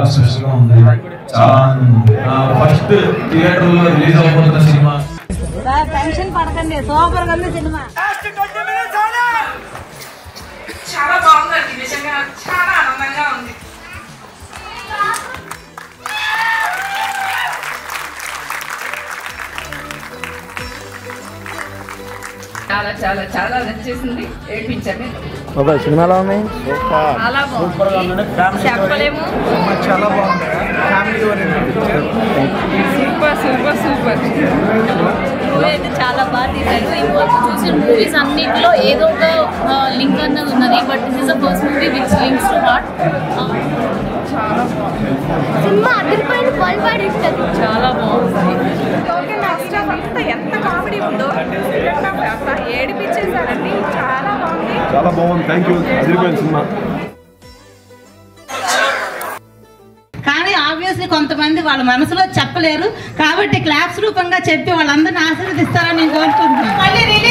special గా ఉంది చాలా ఆనందంగా ఉంది ఫస్ట్ థియేటర్ లో రిలీజ్ అవబోతున్న సినిమా సార్ టెన్షన్ పడకండి సూపర్ గా ఉంది సినిమా చాలా బాగుందండి నిజంగా చాలా ఆనందంగా ఉంది చాలా చాలా చాలా నచ్చేసింది ఏడ్పించండి ఒక సినిమాలో ఉన్నాయి చాలా బాగుంది చెప్పలేము చాలా బాగుంది family oriented picture super super super movie అయితే చాలా బాగా తీశారు ఇంకొక చూసిన మూవీస్ అన్నింటిలో ఏదో ఒక లింక్ అన్నది ఉన్నది but this is the first movie which links to heart cinema అదిరిపోయిన వన్ వర్డ్ ఇస్తుంది చాలా బాగుంది లాస్ట్ అంతా ఎంత కామెడీ ఉందో సెకండ్ హాఫ్ అంతా ఏడిపించేశారండి చాలా బాగుంది చాలా బాగుంది థ్యాంక్ యూ అదిరిపోయిన సినిమా కానీ ఆబ్వియస్లీ కొంతమంది వాళ్ళ మనసులో చెప్పలేరు కాబట్టి క్లాప్స్ రూపంగా చెప్పి వాళ్ళందరిని ఆశీర్వదిస్తారని నేను కోరుకుంటున్నాను మళ్ళీ